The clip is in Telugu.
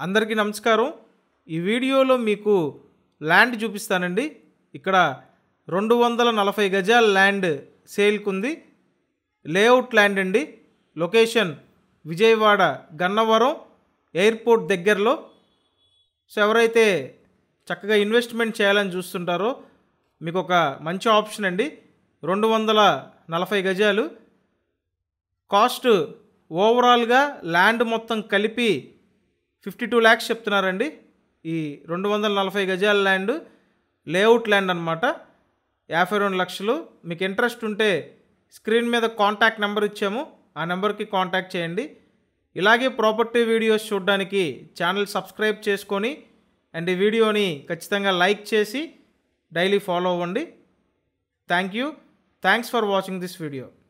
అందరికీ నమస్కారం ఈ వీడియోలో మీకు ల్యాండ్ చూపిస్తానండి ఇక్కడ రెండు వందల నలభై గజాల ల్యాండ్ సేల్కి ఉంది లేఅవుట్ ల్యాండ్ అండి లొకేషన్ విజయవాడ గన్నవరం ఎయిర్పోర్ట్ దగ్గరలో సో ఎవరైతే చక్కగా ఇన్వెస్ట్మెంట్ చేయాలని చూస్తుంటారో మీకు ఒక మంచి ఆప్షన్ అండి రెండు వందల నలభై గజాలు కాస్ట్ ఓవరాల్గా ల్యాండ్ మొత్తం కలిపి ఫిఫ్టీ టూ ల్యాక్స్ చెప్తున్నారండి ఈ రెండు వందల నలభై గజాల ల్యాండ్ లేఅవుట్ ల్యాండ్ అనమాట యాభై రెండు లక్షలు మీకు ఇంట్రెస్ట్ ఉంటే స్క్రీన్ మీద కాంటాక్ట్ నెంబర్ ఇచ్చాము ఆ నెంబర్కి కాంటాక్ట్ చేయండి ఇలాగే ప్రాపర్టీ వీడియోస్ చూడడానికి ఛానల్ సబ్స్క్రైబ్ చేసుకొని అండ్ ఈ వీడియోని ఖచ్చితంగా లైక్ చేసి డైలీ ఫాలో అవ్వండి thank you thanks for watching this video